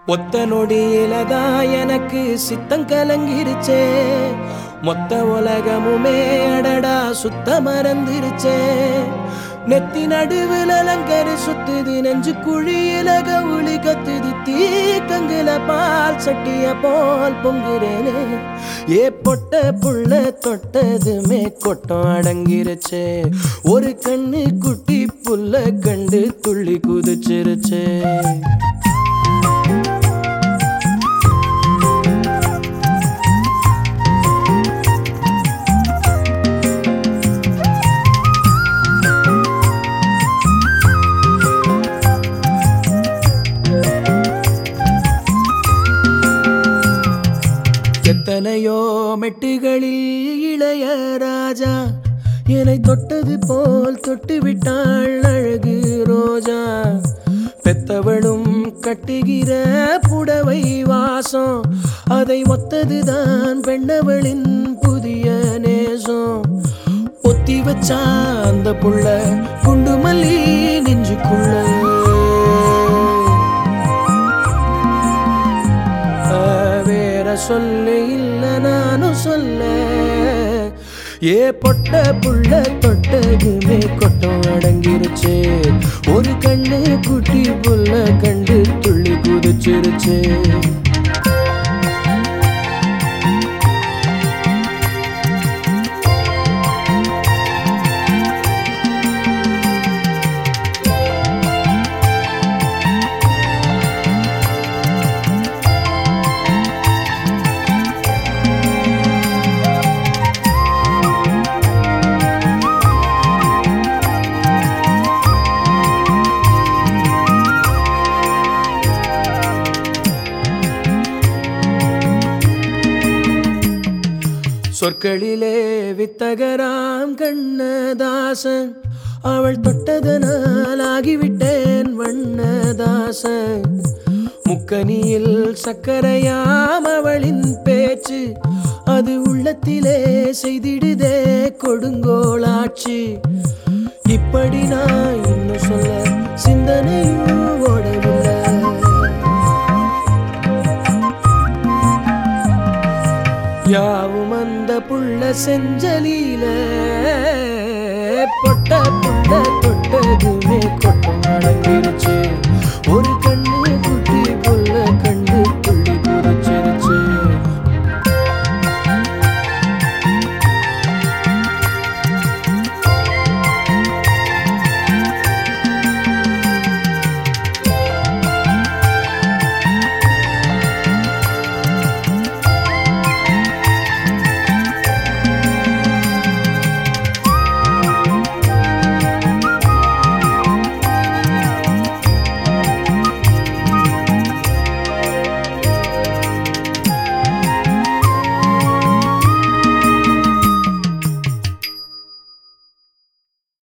ஒத்த நொடியிலதான் எனக்கு சித்தம் கலங்கிருச்சே மொத்த உலகமுமே அடடா சுத்த மறந்துருச்சே நெத்தி நடுவில் அலங்கரி சுத்துது நெஞ்சு குழியில கவுளி கத்துது தீக்கங்குல பால் சட்டிய போல் பொங்குறேனே ஏ பொட்ட புள்ள தொட்டதுமே கொட்டம் அடங்கிருச்சே ஒரு கண்ணு குட்டி புல்ல கண்டு துள்ளி குதிச்சிருச்சே எத்தனையோ மெட்டுகளில் இளைய ராஜா என்னை தொட்டது போல் தொட்டு விட்டாள் அழகு ரோஜா பெத்தவளும் கட்டுகிற புடவை வாசம் அதை ஒத்ததுதான் பெண்ணவளின் புதிய நேசம் பொத்தி வச்சா அந்த புள்ள குண்டு மல்லி நெஞ்சுக்குள்ள ஆ, வேற சொல்ல இல்ல நானும் சொல்ல ஏ பொட்ட புள்ள தொட்டதுமே கொட்டம் அடங்கிருச்சு ஒரு கண்ணு குட்டி புள்ள கண்டு துள்ளி குதிச்சிருச்சு சொற்களிலே வித்தகராம் கண்ணதாசன் அவள் தொட்டதனால் ஆகிவிட்டேன் வண்ணதாசன் முக்கனியில் சக்கரையாம் அவளின் பேச்சு அது உள்ளத்திலே செய்திடுதே கொடுங்கோளாட்சி இப்படி நான் இன்னும் சொல்ல சிந்தனையும் ஓடவில்லை யாவும் அந்த புள்ள செஞ்சலி